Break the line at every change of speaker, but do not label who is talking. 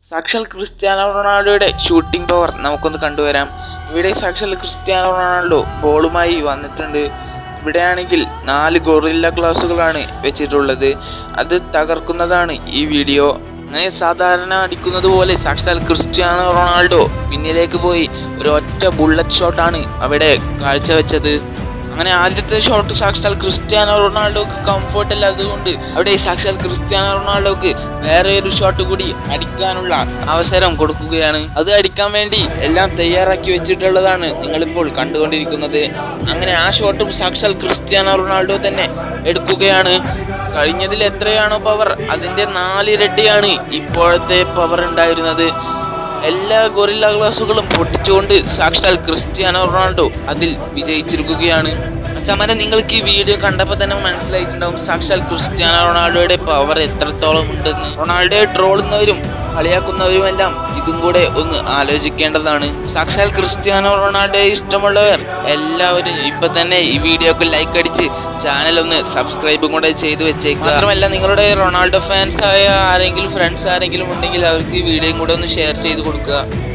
സാക്ഷാൽ ക്രിസ്ത്യാനോ റൊണാൾഡോയുടെ shooting power നമുക്കൊന്ന് കണ്ടുവരാം ഇവിടെ സാക്ഷാൽ ക്രിസ്ത്യാനോ റൊണാൾഡോ ബോളുമായി വന്നിട്ടുണ്ട് ഇവിടെയാണെങ്കിൽ നാല് ഗൊറില്ല ക്ലാസുകളാണ് വെച്ചിട്ടുള്ളത് അത് തകർക്കുന്നതാണ് ഈ വീഡിയോ അങ്ങനെ സാധാരണ അടിക്കുന്നത് പോലെ സാക്ഷാൽ ക്രിസ്ത്യാനോ റൊണാൾഡോ പിന്നിലേക്ക് പോയി ഒരു ഒറ്റ ബുള്ളറ്റ് ഷോട്ടാണ് അവിടെ കാഴ്ചവെച്ചത് അങ്ങനെ ആദ്യത്തെ ഷോട്ട് സാക്ഷാൽ ക്രിസ്ത്യാനോ റൊണാൾഡോക്ക് കംഫർട്ട് അല്ലാത്തതുകൊണ്ട് അവിടെ സാക്ഷാൽ ക്രിസ്ത്യാനോ റൊണാൾഡോക്ക് വേറെ ഒരു ഷോട്ട് കൂടി അടിക്കാനുള്ള അവസരം കൊടുക്കുകയാണ് അത് അടിക്കാൻ വേണ്ടി എല്ലാം തയ്യാറാക്കി വെച്ചിട്ടുള്ളതാണ് നിങ്ങളിപ്പോൾ കണ്ടുകൊണ്ടിരിക്കുന്നത് അങ്ങനെ ആ ഷോട്ടും സാക്ഷാൽ ക്രിസ്ത്യാനോ റൊണാൾഡോ തന്നെ എടുക്കുകയാണ് കഴിഞ്ഞതിൽ എത്രയാണോ പവർ അതിന്റെ നാലിരട്ടിയാണ് ഇപ്പോഴത്തെ പവർ ഉണ്ടായിരുന്നത് എല്ലാ ഗൊറില്ല ഗ്ലാസുകളും പൊട്ടിച്ചുകൊണ്ട് സാക്ഷാൽ ക്രിസ്ത്യാനോ റൊണാൾഡോ അതിൽ വിജയിച്ചിരിക്കുകയാണ് ചമര നിങ്ങൾക്ക് ഈ വീഡിയോ കണ്ടപ്പോൾ തന്നെ മനസ്സിലായിട്ടുണ്ടാവും സാക്ഷാൽ ക്രിസ്ത്യാനോ റൊണാൾഡോയുടെ പവർ എത്രത്തോളം ഉണ്ടെന്ന് റൊണാൾഡോയെ ട്രോളുന്നവരും കളിയാക്കുന്നവരുമെല്ലാം ഇതും കൂടെ ഒന്ന് ആലോചിക്കേണ്ടതാണ് സാക്ഷാൽ ക്രിസ്ത്യാനോ റൊണാൾഡോയെ ഇഷ്ടമുള്ളവർ എല്ലാവരും ഇപ്പൊ തന്നെ ഈ വീഡിയോക്ക് ലൈക്ക് അടിച്ച് ചാനൽ ഒന്ന് സബ്സ്ക്രൈബും കൂടെ ചെയ്തു വെച്ചേക്കുക മാത്രമല്ല നിങ്ങളുടെ റൊണാൾഡോ ഫാൻസ് ആയ ആരെങ്കിലും ഫ്രണ്ട്സ് ആരെങ്കിലും ഉണ്ടെങ്കിൽ അവർക്ക് ഈ വീഡിയോയും കൂടെ ഒന്ന് ഷെയർ ചെയ്ത് കൊടുക്കുക